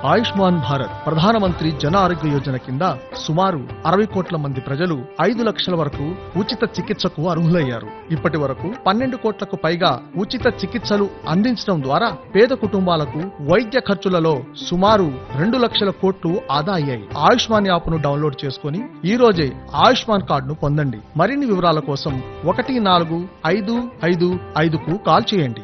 ఆయుష్మాన్ భారత్ ప్రధానమంత్రి జన ఆరోగ్య యోజన కింద సుమారు అరవై కోట్ల మంది ప్రజలు ఐదు లక్షల వరకు ఉచిత చికిత్సకు అర్హులయ్యారు ఇప్పటి వరకు పన్నెండు కోట్లకు పైగా ఉచిత చికిత్సలు అందించడం ద్వారా పేద కుటుంబాలకు వైద్య ఖర్చులలో సుమారు రెండు లక్షల కోట్లు ఆదా అయ్యాయి ఆయుష్మాన్ యాప్ను డౌన్లోడ్ చేసుకుని ఈ రోజే ఆయుష్మాన్ కార్డును పొందండి మరిన్ని వివరాల కోసం ఒకటి నాలుగు ఐదు ఐదు ఐదుకు కాల్ చేయండి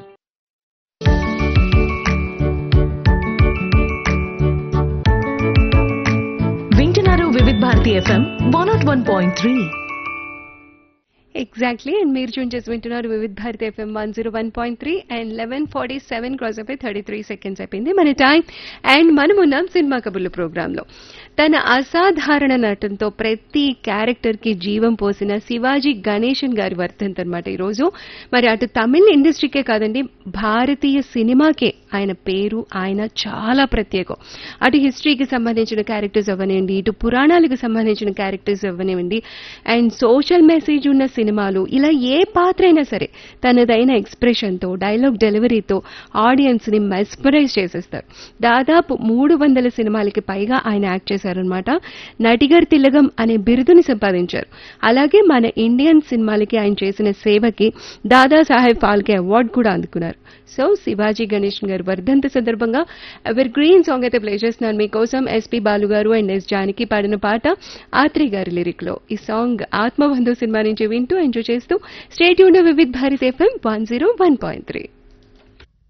వింటున్నారు Vividh Bharati FM one not one point three exactly and మీరు చూన్ చేసి వింటున్నారు Vividh Bharati FM one zero one point three and eleven forty seven cross అయిపోయి థర్టీ త్రీ సెకండ్స్ అయిపోయింది మన టైం అండ్ మనం ఉన్నాం సినిమా కబుర్లు ప్రోగ్రాంలో తన అసాధారణ నటనతో ప్రతి క్యారెక్టర్ కి జీవం పోసిన శివాజీ గణేశన్ గారి వర్ధంత్ అనమాట ఈరోజు మరి అటు తమిళ ఇండస్ట్రీకే కాదండి భారతీయ సినిమాకే ఆయన పేరు ఆయన చాలా ప్రత్యేకం అటు హిస్టరీకి సంబంధించిన క్యారెక్టర్స్ అవ్వనివ్వండి ఇటు పురాణాలకు సంబంధించిన క్యారెక్టర్స్ అవ్వనివ్వండి అండ్ సోషల్ మెసేజ్ ఉన్న సినిమాలు ఇలా ఏ పాత్ర అయినా సరే తనదైన ఎక్స్ప్రెషన్తో డైలాగ్ డెలివరీతో ఆడియన్స్ని మెస్పరైజ్ చేసేస్తారు దాదాపు మూడు వందల సినిమాలకి పైగా ఆయన యాక్ట్ చేశారనమాట నటిగర్ తిలగం అనే బిరుదుని సంపాదించారు అలాగే మన ఇండియన్ సినిమాలకి ఆయన చేసిన సేవకి దాదాసాహెబ్ ఫాల్కే అవార్డు కూడా అందుకున్నారు సో శివాజీ గణేష్ గారు వర్ధంతి సందర్భంగా ఎవర్ గ్రీన్ సాంగ్ అయితే ప్లే చేస్తున్నాను మీకోసం ఎస్పి బాలు గారు అండ్ ఎస్ జానకి పాడిన పాట ఆత్రి గారి లిరిక్ లో ఈ సాంగ్ ఆత్మబంధు సినిమా నుంచి వింటూ ఎంజాయ్ చేస్తూ స్టేట్ యూన్ Vividh Bharat FM one zero one point three